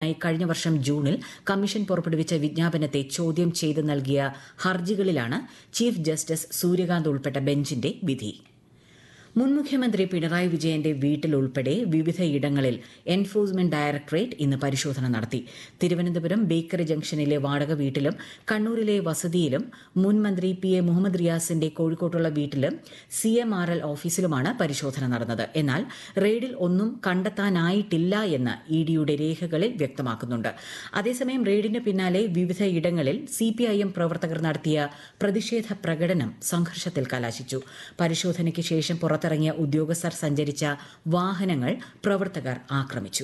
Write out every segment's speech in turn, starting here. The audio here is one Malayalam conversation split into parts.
കഴിഞ്ഞ വർഷം ജൂണിൽ കമ്മീഷൻ പുറപ്പെടുവിച്ച വിജ്ഞാപനത്തെ ചോദ്യം ചെയ്ത് നൽകിയ ഹർജികളിലാണ് ചീഫ് ജസ്റ്റിസ് സൂര്യകാന്ത് ഉൾപ്പെട്ട ബെഞ്ചിന്റെ വിധി മുൻ മുഖ്യമന്ത്രി പിണറായി വിജയന്റെ വീട്ടിലുൾപ്പെടെ വിവിധയിടങ്ങളിൽ എൻഫോഴ്സ്മെന്റ് ഡയറക്ടറേറ്റ് ഇന്ന് പരിശോധന നടത്തി തിരുവനന്തപുരം ബേക്കറി ജംഗ്ഷനിലെ വാടക വീട്ടിലും കണ്ണൂരിലെ വസതിയിലും മുൻ മന്ത്രി പി എ മുഹമ്മദ് റിയാസിന്റെ കോഴിക്കോട്ടുള്ള വീട്ടിലും സി എം ആർ എൽ ഓഫീസിലുമാണ് പരിശോധന നടന്നത് എന്നാൽ റെയ്ഡിൽ ഒന്നും കണ്ടെത്താനായിട്ടില്ല എന്ന് ഇ ഡിയുടെ രേഖകളിൽ വ്യക്തമാക്കുന്നുണ്ട് അതേസമയം റെയ്ഡിന് പിന്നാലെ വിവിധയിടങ്ങളിൽ സി പി ഐ എം പ്രവർത്തകർ നടത്തിയ പ്രതിഷേധ പ്രകടനം സംഘർഷത്തിൽ കലാശിച്ചു പരിശോധനയ്ക്ക് ശേഷം പുറത്തിറങ്ങിയ ഉദ്യോഗസ്ഥർ സഞ്ചരിച്ച വാഹനങ്ങൾ പ്രവർത്തകർ ആക്രമിച്ചു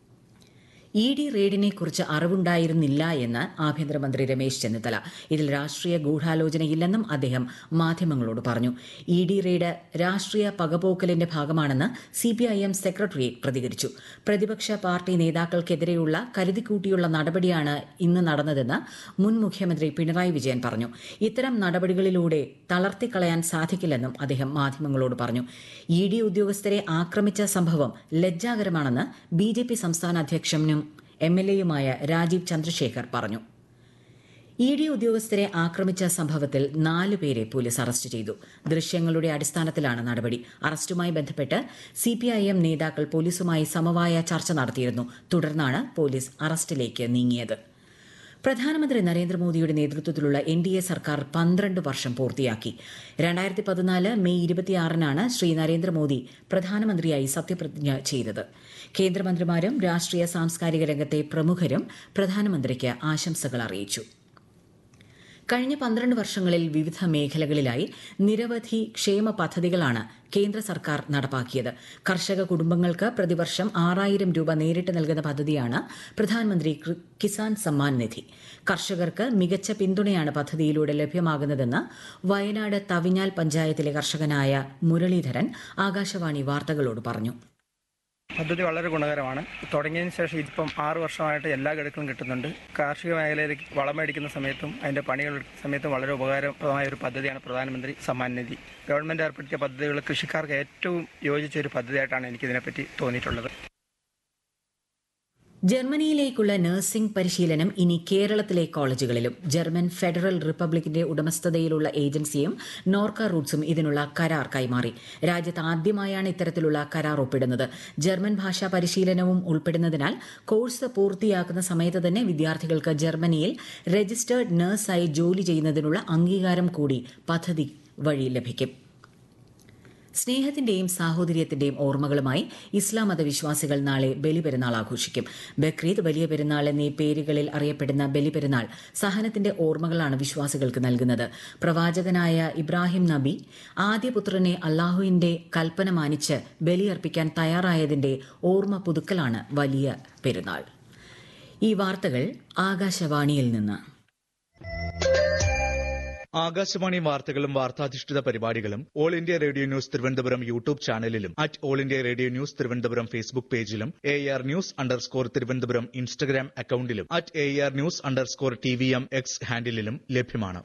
ഇ ഡി റെയ്ഡിനെ കുറിച്ച് അറിവുണ്ടായിരുന്നില്ല എന്ന് ആഭ്യന്തരമന്ത്രി രമേശ് ചെന്നിത്തല ഇതിൽ രാഷ്ട്രീയ ഗൂഢാലോചനയില്ലെന്നും അദ്ദേഹം മാധ്യമങ്ങളോട് പറഞ്ഞു ഇ ഡി റെയ്ഡ് രാഷ്ട്രീയ പകപോക്കലിന്റെ ഭാഗമാണെന്ന് സിപിഐഎം സെക്രട്ടറിയേറ്റ് പ്രതികരിച്ചു പ്രതിപക്ഷ പാർട്ടി നേതാക്കൾക്കെതിരെയുള്ള കരുതിക്കൂട്ടിയുള്ള നടപടിയാണ് ഇന്ന് നടന്നതെന്ന് മുൻ മുഖ്യമന്ത്രി പിണറായി വിജയൻ പറഞ്ഞു ഇത്തരം നടപടികളിലൂടെ തളർത്തിക്കളയാൻ സാധിക്കില്ലെന്നും അദ്ദേഹം മാധ്യമങ്ങളോട് പറഞ്ഞു ഇ ഡി ഉദ്യോഗസ്ഥരെ ആക്രമിച്ച സംഭവം ലജ്ജാകരമാണെന്ന് ബി ജെ പി സംസ്ഥാന അധ്യക്ഷനും എം എൽ എയുമായ രാജീവ് ചന്ദ്രശേഖർ പറഞ്ഞു ഇ ഡി ഉദ്യോഗസ്ഥരെ ആക്രമിച്ച സംഭവത്തിൽ നാല് പേരെ പോലീസ് അറസ്റ്റ് ചെയ്തു ദൃശ്യങ്ങളുടെ അടിസ്ഥാനത്തിലാണ് നടപടി അറസ്റ്റുമായി ബന്ധപ്പെട്ട് സിപിഐഎം നേതാക്കൾ പോലീസുമായി സമവായ ചർച്ച നടത്തിയിരുന്നു തുടർന്നാണ് പോലീസ് അറസ്റ്റിലേക്ക് നീങ്ങിയത് പ്രധാനമന്ത്രി നരേന്ദ്രമോദിയുടെ നേതൃത്വത്തിലുള്ള എൻ ഡി എ സർക്കാർ പന്ത്രണ്ട് വർഷം പൂർത്തിയാക്കി രണ്ടായിരത്തി പതിനാല് മെയ് ഇരുപത്തിയാറിനാണ് ശ്രീ നരേന്ദ്രമോദി പ്രധാനമന്ത്രിയായി സത്യപ്രതിജ്ഞ ചെയ്തത് കേന്ദ്രമന്ത്രിമാരും രാഷ്ട്രീയ സാംസ്കാരിക രംഗത്തെ പ്രമുഖരും പ്രധാനമന്ത്രിക്ക് ആശംസകൾ അറിയിച്ചു കഴിഞ്ഞ പന്ത്രണ്ട് വർഷങ്ങളിൽ വിവിധ മേഖലകളിലായി നിരവധി ക്ഷേമ പദ്ധതികളാണ് കേന്ദ്ര സർക്കാർ നടപ്പാക്കിയത് കർഷക കുടുംബങ്ങൾക്ക് പ്രതിവർഷം ആറായിരം രൂപ നേരിട്ട് നൽകുന്ന പദ്ധതിയാണ് പ്രധാനമന്ത്രി കിസാൻ സമ്മാൻ നിധി കർഷകർക്ക് മികച്ച പിന്തുണയാണ് പദ്ധതിയിലൂടെ ലഭ്യമാകുന്നതെന്ന് വയനാട് തവിഞ്ഞാൽ പഞ്ചായത്തിലെ കർഷകനായ മുരളീധരൻ ആകാശവാണി വാർത്തകളോട് പറഞ്ഞു പദ്ധതി വളരെ ഗുണകരമാണ് തുടങ്ങിയതിന് ശേഷം ഇതിപ്പം ആറ് വർഷമായിട്ട് എല്ലാ ഗഡുക്കളും കിട്ടുന്നുണ്ട് കാർഷിക മേഖലയിലേക്ക് വളമേടിക്കുന്ന സമയത്തും അതിന്റെ പണികൾ എടുക്കുന്ന സമയത്തും വളരെ ഉപകാരപ്രദമായ ഒരു പദ്ധതിയാണ് പ്രധാനമന്ത്രി സമ്മാൻ നിധി ഗവൺമെന്റ് ഏർപ്പെടുത്തിയ പദ്ധതികൾ കൃഷിക്കാർക്ക് ഏറ്റവും യോജിച്ച ഒരു പദ്ധതിയായിട്ടാണ് എനിക്ക് ഇതിനെപ്പറ്റി തോന്നിയിട്ടുള്ളത് ജർമ്മനിയിലേക്കുള്ള നഴ്സിംഗ് പരിശീലനം ഇനി കേരളത്തിലെ കോളേജുകളിലും ജർമ്മൻ ഫെഡറൽ റിപ്പബ്ലിക്കിന്റെ ഉടമസ്ഥതയിലുള്ള ഏജൻസിയും നോർക്ക റൂട്ട്സും ഇതിനുള്ള കരാർ കൈമാറി രാജ്യത്ത് ആദ്യമായാണ് ഇത്തരത്തിലുള്ള കരാർ ഒപ്പിടുന്നത് ജർമ്മൻ ഭാഷാ പരിശീലനവും ഉൾപ്പെടുന്നതിനാൽ കോഴ്സ് പൂർത്തിയാക്കുന്ന സമയത്ത് തന്നെ വിദ്യാർത്ഥികൾക്ക് ജർമ്മനിയിൽ രജിസ്റ്റേർഡ് നഴ്സായി ജോലി ചെയ്യുന്നതിനുള്ള അംഗീകാരം കൂടി പദ്ധതി വഴി ലഭിക്കും സ്നേഹത്തിന്റെയും സാഹോദര്യത്തിന്റെയും ഓർമ്മകളുമായി ഇസ്ലാം മതവിശ്വാസികൾ നാളെ ബലിപെരുന്നാൾ ആഘോഷിക്കും ബക്രീദ് വലിയ പെരുന്നാൾ എന്നീ പേരുകളിൽ അറിയപ്പെടുന്ന ബലിപെരുന്നാൾ സഹനത്തിന്റെ ഓർമ്മകളാണ് വിശ്വാസികൾക്ക് നൽകുന്നത് പ്രവാചകനായ ഇബ്രാഹിം നബി ആദ്യപുത്രനെ അള്ളാഹുവിന്റെ കൽപ്പന മാനിച്ച് ബലിയർപ്പിക്കാൻ തയ്യാറായതിന്റെ ഓർമ്മ പുതുക്കലാണ് വലിയ പെരുന്നാൾ ഈ വാർത്തകൾ ആകാശവാണിയിൽ നിന്ന് ആകാശവാണി വാർത്തകളും വാർത്താധിഷ്ഠിത പരിപാടികളും all India radio news Thiruvananthapuram YouTube ചാനലിലും at all India radio news Thiruvananthapuram Facebook പേജിലും A R news underscore Thiruvananthapuram Instagram അക്കൌണ്ടിലും at A R news underscore T V M X ഹാൻഡിലും ലഭ്യമാണ്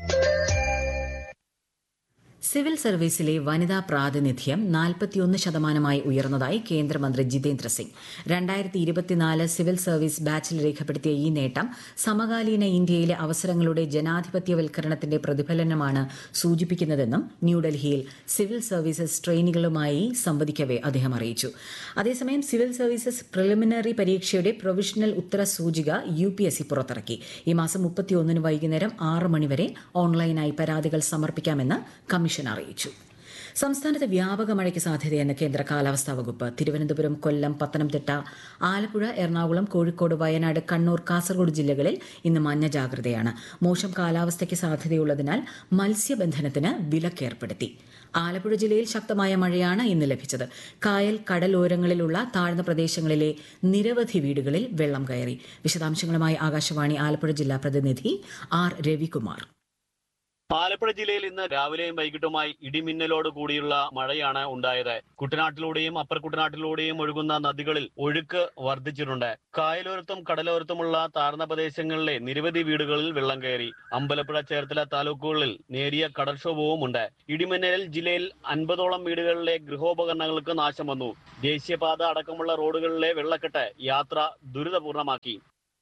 സിവിൽ സർവീസിലെ വനിതാ പ്രാതിനിധ്യം നാൽപ്പത്തിയൊന്ന് ശതമാനമായി ഉയർന്നതായി കേന്ദ്രമന്ത്രി ജിതേന്ദ്ര സിംഗ് രണ്ടായിരത്തി ഇരുപത്തിനാല് സിവിൽ സർവീസ് ബാച്ചിൽ രേഖപ്പെടുത്തിയ ഈ നേട്ടം സമകാലീന ഇന്ത്യയിലെ അവസരങ്ങളുടെ ജനാധിപത്യവൽക്കരണത്തിന്റെ പ്രതിഫലനമാണ് സൂചിപ്പിക്കുന്നതെന്നും ന്യൂഡൽഹിയിൽ സിവിൽ സർവീസസ് ട്രെയിനികളുമായി സംവദിക്കവെ അദ്ദേഹം അറിയിച്ചു അതേസമയം സിവിൽ സർവീസസ് പ്രിലിമിനറി പരീക്ഷയുടെ പ്രൊവിഷണൽ ഉത്തര സൂചിക യു പി എസ് സി പുറത്തിറക്കി ഈ മാസം മുപ്പത്തിയൊന്നിന് വൈകുന്നേരം ആറ് മണിവരെ ഓൺലൈനായി പരാതികൾ സമർപ്പിക്കാമെന്ന് കമ്മീഷൻ അറിയിച്ചു സംസ്ഥാനത്ത് വ്യാപക മഴയ്ക്ക് സാധ്യതയെന്ന് കേന്ദ്ര കാലാവസ്ഥാ വകുപ്പ് തിരുവനന്തപുരം കൊല്ലം പത്തനംതിട്ട ആലപ്പുഴ എറണാകുളം കോഴിക്കോട് വയനാട് കണ്ണൂർ കാസർഗോഡ് ജില്ലകളിൽ ഇന്ന് മഞ്ഞ ജാഗ്രതയാണ് മോശം കാലാവസ്ഥയ്ക്ക് സാധ്യതയുള്ളതിനാൽ മത്സ്യബന്ധനത്തിന് വിലക്കേർപ്പെടുത്തി ആലപ്പുഴ ജില്ലയിൽ ശക്തമായ മഴയാണ് ഇന്ന് ലഭിച്ചത് കായൽ കടലോരങ്ങളിലുള്ള താഴ്ന്ന പ്രദേശങ്ങളിലെ നിരവധി വീടുകളിൽ വെള്ളം കയറി വിശദാംശങ്ങളുമായി ആകാശവാണി ആലപ്പുഴ ജില്ലാ പ്രതിനിധി ആർ രവികുമാർ ആലപ്പുഴ ജില്ലയിൽ ഇന്ന് രാവിലെയും വൈകിട്ടുമായി ഇടിമിന്നലോട് കൂടിയുള്ള മഴയാണ് ഉണ്ടായത് കുട്ടനാട്ടിലൂടെയും അപ്പർ കുട്ടനാട്ടിലൂടെയും ഒഴുകുന്ന നദികളിൽ ഒഴുക്ക് വർദ്ധിച്ചിട്ടുണ്ട് കായലോരത്തും കടലോരത്തുമുള്ള താഴ്ന്ന പ്രദേശങ്ങളിലെ നിരവധി വീടുകളിൽ വെള്ളം കയറി അമ്പലപ്പുഴ ചേർത്തല താലൂക്കുകളിൽ നേരിയ കടൽക്ഷോഭവും ഉണ്ട് ഇടിമിന്നലിൽ ജില്ലയിൽ അൻപതോളം വീടുകളിലെ ഗൃഹോപകരണങ്ങൾക്ക് നാശം വന്നു ദേശീയപാത അടക്കമുള്ള റോഡുകളിലെ വെള്ളക്കെട്ട് യാത്ര ദുരിതപൂർണമാക്കി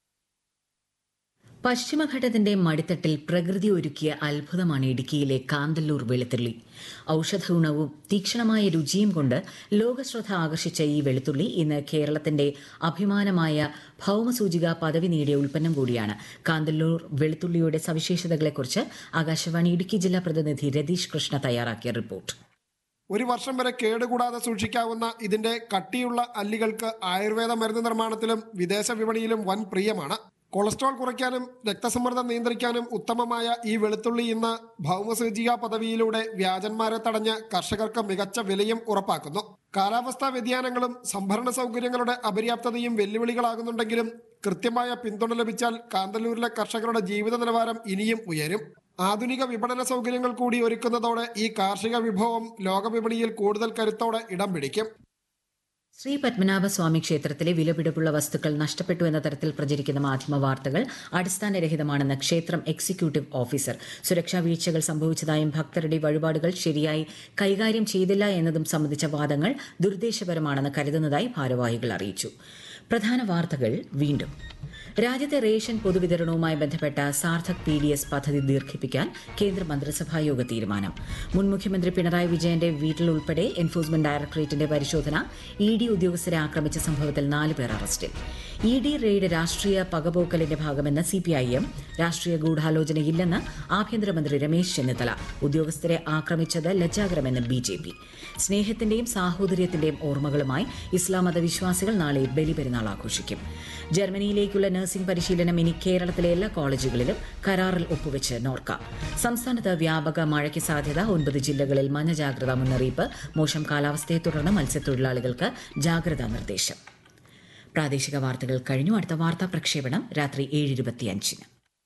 പശ്ചിമഘട്ടത്തിന്റെ മടിത്തട്ടിൽ പ്രകൃതി ഒരുക്കിയ അത്ഭുതമാണ് ഇടുക്കിയിലെ കാന്തല്ലൂർ വെളുത്തുള്ളി ഔഷധഗുണവും തീക്ഷണമായ രുചിയും കൊണ്ട് ലോകശ്രദ്ധ ആകർഷിച്ച ഈ വെളുത്തുള്ളി ഇന്ന് കേരളത്തിന്റെ അഭിമാനമായ ഭൗമസൂചിക പദവി നേടിയ ഉൽപ്പന്നം കൂടിയാണ് കാന്തല്ലൂർ വെളുത്തുള്ളിയുടെ സവിശേഷതകളെക്കുറിച്ച് ആകാശവാണി ഇടുക്കി ജില്ലാ പ്രതിനിധി രതീഷ് കൃഷ്ണ തയ്യാറാക്കിയ റിപ്പോർട്ട് ഒരു വർഷം വരെ കേടുകൂടാതെ സൂക്ഷിക്കാവുന്ന ഇതിന്റെ കട്ടിയുള്ള അല്ലികൾക്ക് ആയുർവേദ മരുന്ന് നിർമ്മാണത്തിലും വിദേശ വിപണിയിലും വൻ പ്രിയമാണ് കൊളസ്ട്രോൾ കുറയ്ക്കാനും രക്തസമ്മർദ്ദം നിയന്ത്രിക്കാനും ഉത്തമമായ ഈ വെളുത്തുള്ളി ഇന്ന് ഭൗമസൂചിക പദവിയിലൂടെ വ്യാജന്മാരെ തടഞ്ഞ് കർഷകർക്ക് മികച്ച വിലയും ഉറപ്പാക്കുന്നു കാലാവസ്ഥാ വ്യതിയാനങ്ങളും സംഭരണ സൗകര്യങ്ങളുടെ അപര്യാപ്തതയും വെല്ലുവിളികളാകുന്നുണ്ടെങ്കിലും കൃത്യമായ പിന്തുണ ലഭിച്ചാൽ കാന്തല്ലൂരിലെ കർഷകരുടെ ജീവിത നിലവാരം ഇനിയും ഉയരും ആധുനിക വിപണന സൗകര്യങ്ങൾ കൂടി ഒരുക്കുന്നതോടെ ഈ കാർഷിക വിഭവം ലോകവിപണിയിൽ കൂടുതൽ കരുത്തോടെ ഇടം പിടിക്കും ശ്രീ പത്മനാഭസ്വാമി ക്ഷേത്രത്തിലെ വിലപിടിപ്പുള്ള വസ്തുക്കൾ നഷ്ടപ്പെട്ടു എന്ന തരത്തിൽ പ്രചരിക്കുന്ന മാധ്യമ വാർത്തകൾ അടിസ്ഥാനരഹിതമാണെന്ന് ക്ഷേത്രം എക്സിക്യൂട്ടീവ് ഓഫീസർ സുരക്ഷാ വീഴ്ചകൾ സംഭവിച്ചതായും ഭക്തരുടെ വഴിപാടുകൾ ശരിയായി കൈകാര്യം ചെയ്തില്ല എന്നതും സംബന്ധിച്ച വാദങ്ങൾ ദുരുദ്ദേശപരമാണെന്ന് കരുതുന്നതായി ഭാരവാഹികൾ അറിയിച്ചു പ്രധാന വാർത്തകൾ വീണ്ടും രാജ്യത്തെ റേഷൻ പൊതുവിതരണവുമായി ബന്ധപ്പെട്ട സാർത്ഥക് പി ഡി എസ് പദ്ധതി ദീർഘിപ്പിക്കാൻ കേന്ദ്ര മന്ത്രിസഭാ യോഗ തീരുമാനം മുൻ മുഖ്യമന്ത്രി പിണറായി വിജയന്റെ വീട്ടിൽ ഉൾപ്പെടെ എൻഫോഴ്സ്മെന്റ് ഡയറക്ടറേറ്റിന്റെ പരിശോധന ഇ ഡി ഉദ്യോഗസ്ഥരെ ആക്രമിച്ച സംഭവത്തിൽ നാല് പേർ അറസ്റ്റിൽ ഇ ഡി റെയ്ഡ് രാഷ്ട്രീയ പകപോക്കലിന്റെ ഭാഗമെന്ന് സി പി ഐ എം രാഷ്ട്രീയ ഗൂഢാലോചനയില്ലെന്ന് ആഭ്യന്തരമന്ത്രി രമേശ് ചെന്നിത്തല ഉദ്യോഗസ്ഥരെ ആക്രമിച്ചത് ലജ്ജാകരമെന്ന് ബി ജെ പി സ്നേഹത്തിന്റെയും സാഹോദര്യത്തിന്റെയും ഓർമ്മകളുമായി ഇസ്ലാം മതവിശ്വാസികൾ നാളെ ബലിപെരുന്നാൾ ആഘോഷിക്കും ജർമ്മനിയിലേക്കുള്ള നഴ്സിംഗ് പരിശീലനം ഇനി കേരളത്തിലെ എല്ലാ കോളേജുകളിലും കരാറിൽ ഒപ്പുവെച്ച് നോർക്ക സംസ്ഥാനത്ത് വ്യാപക മഴയ്ക്ക് സാധ്യത ഒൻപത് ജില്ലകളിൽ മഞ്ഞ ജാഗ്രതാ മുന്നറിയിപ്പ് മോശം കാലാവസ്ഥയെ തുടർന്ന് മത്സ്യത്തൊഴിലാളികൾക്ക് ജാഗ്രതാ നിർദ്ദേശം പ്രാദേശിക വാർത്തകൾ കഴിഞ്ഞു അടുത്ത വാർത്താ പ്രക്ഷേപണം രാത്രി ഏഴ് ഇരുപത്തിയഞ്ചിന്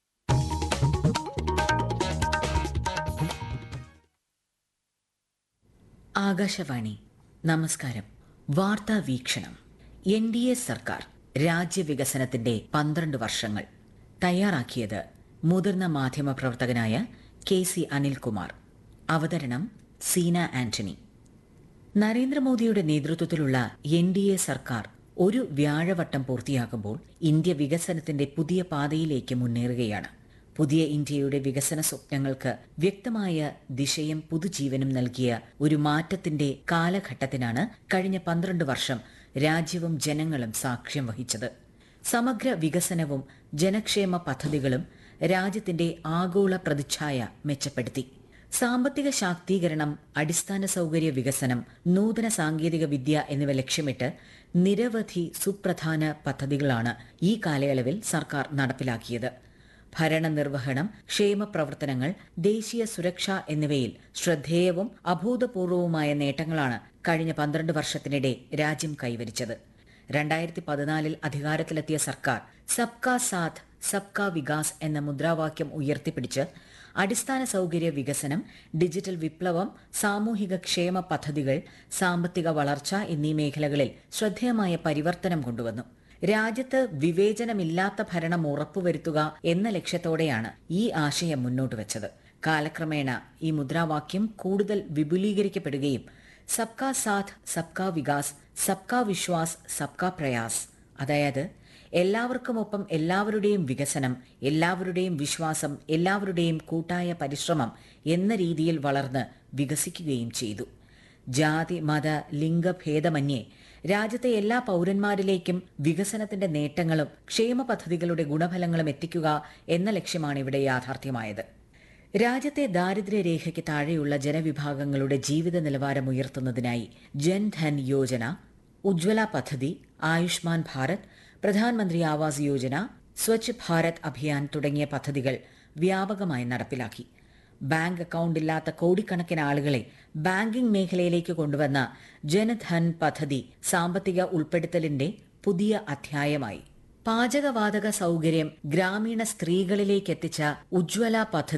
ആകാശവാണി നമസ്കാരം വാർത്താ വീക്ഷണം എൻ ഡി എ സർക്കാർ രാജ്യവികസനത്തിന്റെ പന്ത്രണ്ട് വർഷങ്ങൾ തയ്യാറാക്കിയത് മുതിർന്ന മാധ്യമപ്രവർത്തകനായ കെ സി അനിൽകുമാർ അവതരണം സീന ആന്റണി നരേന്ദ്രമോദിയുടെ നേതൃത്വത്തിലുള്ള എൻ ഡി എ സർക്കാർ ഒരു വ്യാഴവട്ടം പൂർത്തിയാക്കുമ്പോൾ ഇന്ത്യ വികസനത്തിന്റെ പുതിയ പാതയിലേക്ക് മുന്നേറുകയാണ് പുതിയ ഇന്ത്യയുടെ വികസന സ്വപ്നങ്ങൾക്ക് വ്യക്തമായ ദിശയും പുതുജീവനും നൽകിയ ഒരു മാറ്റത്തിന്റെ കാലഘട്ടത്തിനാണ് കഴിഞ്ഞ പന്ത്രണ്ട് വർഷം രാജ്യവും ജനങ്ങളും സാക്ഷ്യം വഹിച്ചത് സമഗ്ര വികസനവും ജനക്ഷേമ പദ്ധതികളും രാജ്യത്തിന്റെ ആഗോള പ്രതിച്ഛായ മെച്ചപ്പെടുത്തി സാമ്പത്തിക ശാക്തീകരണം അടിസ്ഥാന സൗകര്യ വികസനം നൂതന സാങ്കേതിക വിദ്യ എന്നിവ ലക്ഷ്യമിട്ട് നിരവധി സുപ്രധാന പദ്ധതികളാണ് ഈ കാലയളവിൽ സർക്കാർ നടപ്പിലാക്കിയത് ഭരണനിർവഹണം ക്ഷേമ പ്രവർത്തനങ്ങൾ ദേശീയ സുരക്ഷ എന്നിവയിൽ ശ്രദ്ധേയവും അഭൂതപൂർവവുമായ നേട്ടങ്ങളാണ് കഴിഞ്ഞ പന്ത്രണ്ട് വർഷത്തിനിടെ രാജ്യം കൈവരിച്ചത് രണ്ടായിരത്തി പതിനാലിൽ അധികാരത്തിലെത്തിയ സർക്കാർ സബ്കാ സാത്ത് സബ്കാ വികാസ് എന്ന മുദ്രാവാക്യം ഉയർത്തിപ്പിടിച്ച് അടിസ്ഥാന സൗകര്യ വികസനം ഡിജിറ്റൽ വിപ്ലവം സാമൂഹിക ക്ഷേമ പദ്ധതികൾ സാമ്പത്തിക വളർച്ച എന്നീ മേഖലകളിൽ ശ്രദ്ധേയമായ പരിവർത്തനം കൊണ്ടുവന്നു രാജ്യത്ത് വിവേചനമില്ലാത്ത ഭരണം ഉറപ്പുവരുത്തുക എന്ന ലക്ഷ്യത്തോടെയാണ് ഈ ആശയം മുന്നോട്ട് വെച്ചത് കാലക്രമേണ ഈ മുദ്രാവാക്യം കൂടുതൽ വിപുലീകരിക്കപ്പെടുകയും സബ്കാ സാത്ത് സബ്കാ വികാസ് സബ്കാ വിശ്വാസ് സബ്കാ പ്രയാസ് അതായത് എല്ലാവർക്കുമൊപ്പം എല്ലാവരുടെയും വികസനം എല്ലാവരുടെയും വിശ്വാസം എല്ലാവരുടെയും കൂട്ടായ പരിശ്രമം എന്ന രീതിയിൽ വളർന്ന് വികസിക്കുകയും ചെയ്തു ജാതി മത ലിംഗഭേദമന്യേ രാജ്യത്തെ എല്ലാ പൗരന്മാരിലേക്കും വികസനത്തിന്റെ നേട്ടങ്ങളും ക്ഷേമ പദ്ധതികളുടെ ഗുണഫലങ്ങളും എത്തിക്കുക എന്ന ലക്ഷ്യമാണ് ഇവിടെ യാഥാർത്ഥ്യമായത് രാജ്യത്തെ ദാരിദ്ര്യരേഖയ്ക്ക് താഴെയുള്ള ജനവിഭാഗങ്ങളുടെ ജീവിത നിലവാരം ഉയർത്തുന്നതിനായി ജൻധൻ യോജന ഉജ്ജ്വല പദ്ധതി ആയുഷ്മാൻ ഭാരത് പ്രധാനമന്ത്രി ആവാസ് യോജന സ്വച്ഛ് ഭാരത് അഭിയാൻ തുടങ്ങിയ പദ്ധതികൾ വ്യാപകമായി നടപ്പിലാക്കി ബാങ്ക് അക്കൗണ്ട് ഇല്ലാത്ത കോടിക്കണക്കിന് ആളുകളെ ബാങ്കിംഗ് മേഖലയിലേക്ക് കൊണ്ടുവന്ന ജനധൻ പദ്ധതി സാമ്പത്തിക ഉൾപ്പെടുത്തലിന്റെ പുതിയ അധ്യായമായി പാചകവാതക സൗകര്യം ഗ്രാമീണ സ്ത്രീകളിലേക്ക് എത്തിച്ച ഉജ്ജ്വല പദ്ധതി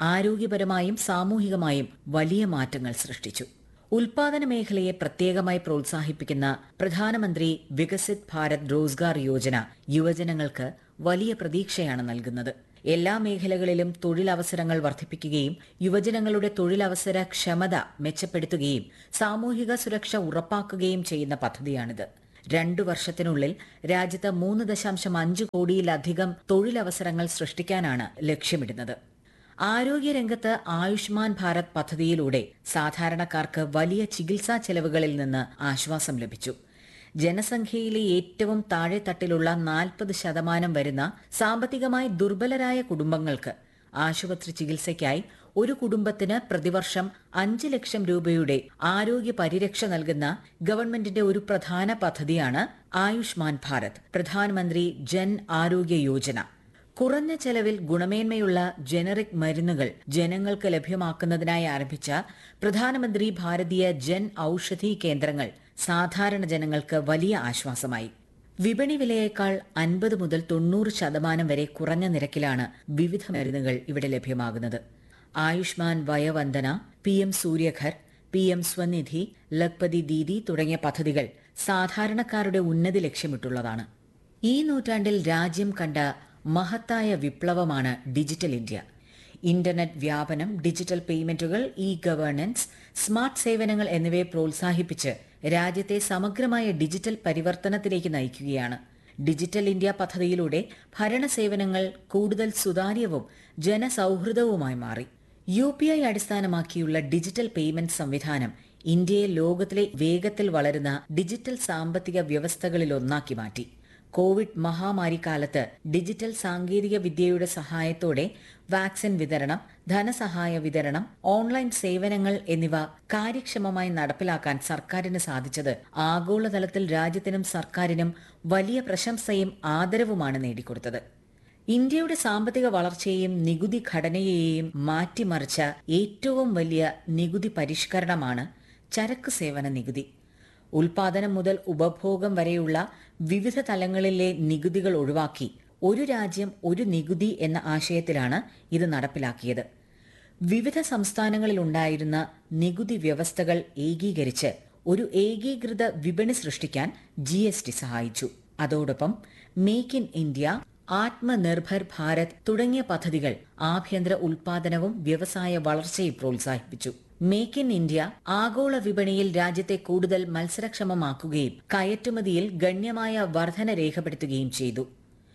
ആരോഗ്യപരമായും സാമൂഹികമായും വലിയ മാറ്റങ്ങൾ സൃഷ്ടിച്ചു ഉൽപാദന മേഖലയെ പ്രത്യേകമായി പ്രോത്സാഹിപ്പിക്കുന്ന പ്രധാനമന്ത്രി വികസിത് ഭാരത് റോസ്ഗാർ യോജന യുവജനങ്ങൾക്ക് വലിയ പ്രതീക്ഷയാണ് നൽകുന്നത് എല്ലാ മേഖലകളിലും തൊഴിലവസരങ്ങൾ വർദ്ധിപ്പിക്കുകയും യുവജനങ്ങളുടെ തൊഴിലവസര ക്ഷമത മെച്ചപ്പെടുത്തുകയും സാമൂഹിക സുരക്ഷ ഉറപ്പാക്കുകയും ചെയ്യുന്ന പദ്ധതിയാണിത് രണ്ടു വർഷത്തിനുള്ളിൽ രാജ്യത്ത് മൂന്ന് ദശാംശം അഞ്ച് കോടിയിലധികം തൊഴിലവസരങ്ങൾ സൃഷ്ടിക്കാനാണ് ലക്ഷ്യമിടുന്നത് ആരോഗ്യരംഗത്ത് ആയുഷ്മാൻ ഭാരത് പദ്ധതിയിലൂടെ സാധാരണക്കാർക്ക് വലിയ ചികിത്സാ ചെലവുകളിൽ നിന്ന് ആശ്വാസം ലഭിച്ചു ജനസംഖ്യയിലെ ഏറ്റവും താഴെത്തട്ടിലുള്ള നാൽപ്പത് ശതമാനം വരുന്ന സാമ്പത്തികമായി ദുർബലരായ കുടുംബങ്ങൾക്ക് ആശുപത്രി ചികിത്സയ്ക്കായി ഒരു കുടുംബത്തിന് പ്രതിവർഷം അഞ്ച് ലക്ഷം രൂപയുടെ ആരോഗ്യ പരിരക്ഷ നൽകുന്ന ഗവൺമെന്റിന്റെ ഒരു പ്രധാന പദ്ധതിയാണ് ആയുഷ്മാൻ ഭാരത് പ്രധാനമന്ത്രി ജൻ ആരോഗ്യ യോജന കുറഞ്ഞ ചെലവിൽ ഗുണമേന്മയുള്ള ജനറിക് മരുന്നുകൾ ജനങ്ങൾക്ക് ലഭ്യമാക്കുന്നതിനായി ആരംഭിച്ച പ്രധാനമന്ത്രി ഭാരതീയ ജൻ ഔഷധി കേന്ദ്രങ്ങൾ സാധാരണ ജനങ്ങൾക്ക് വലിയ ആശ്വാസമായി വിപണി വിലയേക്കാൾ അൻപത് മുതൽ തൊണ്ണൂറ് ശതമാനം വരെ കുറഞ്ഞ നിരക്കിലാണ് വിവിധ മരുന്നുകൾ ഇവിടെ ലഭ്യമാകുന്നത് Ayushman Vayavandana P M Suryaghar P M Svanidhi Lakhpati Didi തുടങ്ങിയ പദ്ധതികൾ സാധാരണക്കാരുടെ ഉന്നതി ലക്ഷ്യമിട്ടുള്ളതാണ് ഈ നൂറ്റാണ്ടിൽ രാജ്യം കണ്ട മഹത്തായ വിപ്ലവമാണ് ഡിജിറ്റൽ ഇന്ത്യ ഇന്റർനെറ്റ് വ്യാപനം ഡിജിറ്റൽ പേയ്മെന്റുകൾ ഇ ഗവേണൻസ് സ്മാർട്ട് സേവനങ്ങൾ എന്നിവയെ പ്രോത്സാഹിപ്പിച്ച് രാജ്യത്തെ സമഗ്രമായ ഡിജിറ്റൽ പരിവർത്തനത്തിലേക്ക് നയിക്കുകയാണ് ഡിജിറ്റൽ ഇന്ത്യ പദ്ധതിയിലൂടെ ഭരണസേവനങ്ങൾ കൂടുതൽ സുതാര്യവും ജനസൌഹൃദവുമായി മാറി യു പി ഐ അടിസ്ഥാനമാക്കിയുള്ള ഡിജിറ്റൽ പേയ്മെന്റ് സംവിധാനം ഇന്ത്യയെ ലോകത്തിലെ വേഗത്തിൽ വളരുന്ന ഡിജിറ്റൽ സാമ്പത്തിക വ്യവസ്ഥകളിലൊന്നാക്കി മാറ്റി കോവിഡ് മഹാമാരി കാലത്ത് ഡിജിറ്റൽ സാങ്കേതിക വിദ്യയുടെ സഹായത്തോടെ വാക്സിൻ വിതരണം ധനസഹായ വിതരണം ഓൺലൈൻ സേവനങ്ങൾ എന്നിവ കാര്യക്ഷമമായി നടപ്പിലാക്കാൻ സർക്കാരിന് സാധിച്ചത് ആഗോളതലത്തിൽ രാജ്യത്തിനും സർക്കാരിനും വലിയ പ്രശംസയും ആദരവുമാണ് നേടിക്കൊടുത്തത് ഇന്ത്യയുടെ സാമ്പത്തിക വളർച്ചയെയും നികുതി ഘടനയെയും മാറ്റിമറിച്ച ഏറ്റവും വലിയ നികുതി പരിഷ്കരണമാണ് ചരക്ക് സേവന നികുതി ഉൽപാദനം മുതൽ ഉപഭോഗം വരെയുള്ള വിവിധ തലങ്ങളിലെ നികുതികൾ ഒഴിവാക്കി ഒരു രാജ്യം ഒരു നികുതി എന്ന ആശയത്തിലാണ് ഇത് നടപ്പിലാക്കിയത് വിവിധ സംസ്ഥാനങ്ങളിൽ ഉണ്ടായിരുന്ന നികുതി വ്യവസ്ഥകൾ ഏകീകരിച്ച് ഒരു ഏകീകൃത വിപണി സൃഷ്ടിക്കാൻ ജി എസ് ടി സഹായിച്ചു അതോടൊപ്പം make in India Atmanirbhar Bharat തുടങ്ങിയ പദ്ധതികൾ ആഭ്യന്തര ഉൽപാദനവും വ്യവസായ വളർച്ചയും പ്രോത്സാഹിപ്പിച്ചു മേക്ക് ഇൻ ഇന്ത്യ ആഗോള വിപണിയിൽ രാജ്യത്തെ കൂടുതൽ മത്സരക്ഷമമാക്കുകയും കയറ്റുമതിയിൽ ഗണ്യമായ വർധന രേഖപ്പെടുത്തുകയും ചെയ്തു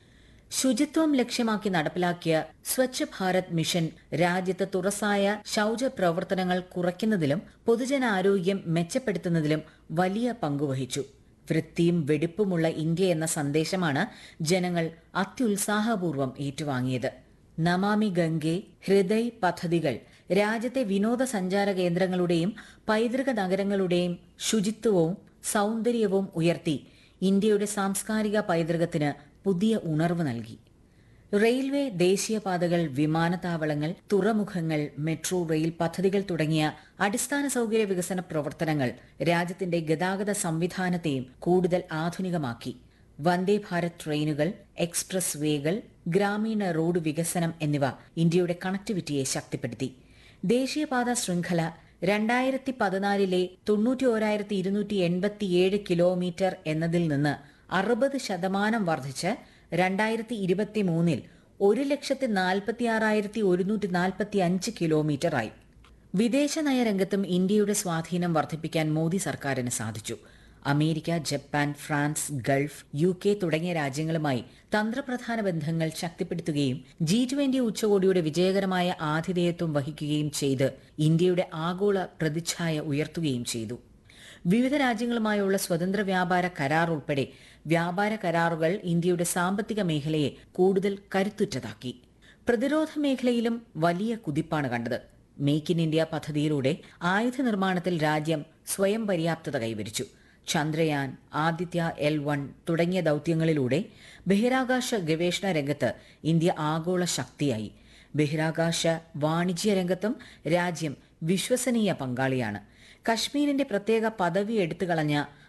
ശുചിത്വം ലക്ഷ്യമാക്കി നടപ്പിലാക്കിയ സ്വച്ഛ് ഭാരത് മിഷൻ രാജ്യത്ത് തുറസായ ശൌച പ്രവർത്തനങ്ങൾ കുറയ്ക്കുന്നതിലും പൊതുജനാരോഗ്യം മെച്ചപ്പെടുത്തുന്നതിലും വലിയ പങ്കുവഹിച്ചു വൃത്തിയും വെടിപ്പുമുള്ള ഇന്ത്യ എന്ന സന്ദേശമാണ് ജനങ്ങൾ അത്യുത്സാഹപൂർവ്വം ഏറ്റുവാങ്ങിയത് നമാമി ഗംഗെ ഹൃദയ് പദ്ധതികൾ രാജ്യത്തെ വിനോദസഞ്ചാര കേന്ദ്രങ്ങളുടെയും പൈതൃക നഗരങ്ങളുടെയും ശുചിത്വവും സൗന്ദര്യവും ഉയർത്തി ഇന്ത്യയുടെ സാംസ്കാരിക പൈതൃകത്തിന് പുതിയ ഉണർവ് നൽകി റെയിൽവേ ദേശീയപാതകൾ വിമാനത്താവളങ്ങൾ തുറമുഖങ്ങൾ മെട്രോ റെയിൽ പദ്ധതികൾ തുടങ്ങിയ അടിസ്ഥാന സൌകര്യ വികസന പ്രവർത്തനങ്ങൾ രാജ്യത്തിന്റെ ഗതാഗത സംവിധാനത്തെയും കൂടുതൽ ആധുനികമാക്കി വന്ദേ ഭാരത് ട്രെയിനുകൾ എക്സ്പ്രസ് വേകൾ ഗ്രാമീണ റോഡ് വികസനം എന്നിവ ഇന്ത്യയുടെ കണക്ടിവിറ്റിയെ ശക്തിപ്പെടുത്തി ദേശീയപാത ശൃംഖല രണ്ടായിരത്തി പതിനാലിലെ തൊണ്ണൂറ്റി ഓരായിരത്തി ഇരുന്നൂറ്റി എൺപത്തിയേഴ് കിലോമീറ്റർ എന്നതിൽ നിന്ന് അറുപത് ശതമാനം വർദ്ധിച്ച് രണ്ടായിരത്തി ഇരുപത്തി മൂന്നിൽ ഒരു ലക്ഷത്തി നാൽപ്പത്തി ആറായിരത്തി ഒരുന്നൂറ്റി നാൽപ്പത്തി അഞ്ച് കിലോമീറ്ററായി വിദേശ നയരംഗത്തും ഇന്ത്യയുടെ സ്വാധീനം വർദ്ധിപ്പിക്കാൻ മോദി സർക്കാരിന് സാധിച്ചു America Japan France Gulf U K തുടങ്ങിയ രാജ്യങ്ങളുമായി തന്ത്രപ്രധാന ബന്ധങ്ങൾ ശക്തിപ്പെടുത്തുകയും ജി ട്വന്റി ഉച്ചകോടിയുടെ വിജയകരമായ ആതിഥേയത്വം വഹിക്കുകയും ചെയ്ത് ഇന്ത്യയുടെ ആഗോള പ്രതിച്ഛായ ഉയർത്തുകയും ചെയ്തു വിവിധ രാജ്യങ്ങളുമായുള്ള സ്വതന്ത്ര വ്യാപാര കരാർ ഉൾപ്പെടെ വ്യാപാര കരാറുകൾ ഇന്ത്യയുടെ സാമ്പത്തിക മേഖലയെ കൂടുതൽ കരുത്തുറ്റതാക്കി പ്രതിരോധ മേഖലയിലും വലിയ കുതിപ്പാണ് കണ്ടത് മേക്ക് ഇൻ ഇന്ത്യ പദ്ധതിയിലൂടെ ആയുധ നിർമ്മാണത്തിൽ രാജ്യം സ്വയം പര്യാപ്തത കൈവരിച്ചു ചന്ദ്രയാൻ ആദിത്യ എൽ വൺ തുടങ്ങിയ ദൌത്യങ്ങളിലൂടെ ബഹിരാകാശ ഗവേഷണ രംഗത്ത് ഇന്ത്യ ആഗോള ശക്തിയായി ബഹിരാകാശ വാണിജ്യ രംഗത്തും രാജ്യം വിശ്വസനീയ പങ്കാളിയാണ് കശ്മീരിന്റെ പ്രത്യേക പദവി എടുത്തുകളഞ്ഞ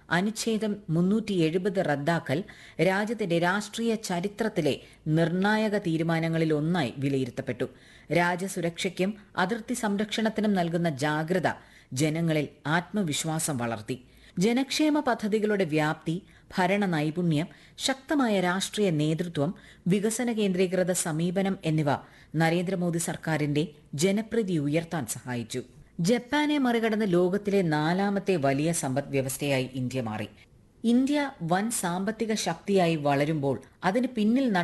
അനുച്ഛേദം മുന്നൂറ്റി എഴുപത് റദ്ദാക്കൽ രാജ്യത്തിന്റെ രാഷ്ട്രീയ ചരിത്രത്തിലെ നിർണായക തീരുമാനങ്ങളിൽ ഒന്നായി വിലയിരുത്തപ്പെട്ടു രാജ്യസുരക്ഷയ്ക്കും അതിർത്തി സംരക്ഷണത്തിനും നൽകുന്ന ജാഗ്രത ജനങ്ങളിൽ ആത്മവിശ്വാസം വളർത്തി ജനക്ഷേമ പദ്ധതികളുടെ വ്യാപ്തി ഭരണ നൈപുണ്യം ശക്തമായ രാഷ്ട്രീയ നേതൃത്വം വികസന കേന്ദ്രീകൃത സമീപനം എന്നിവ നരേന്ദ്രമോദി സർക്കാരിന്റെ ജനപ്രീതി ഉയർത്താൻ സഹായിച്ചു ജപ്പാനെ മറികടന്ന് ലോകത്തിലെ നാലാമത്തെ വലിയ സമ്പദ് വ്യവസ്ഥയായി ഇന്ത്യ മാറി ഇന്ത്യ വൻ സാമ്പത്തിക ശക്തിയായി വളരുമ്പോൾ അതിന് പിന്നിൽ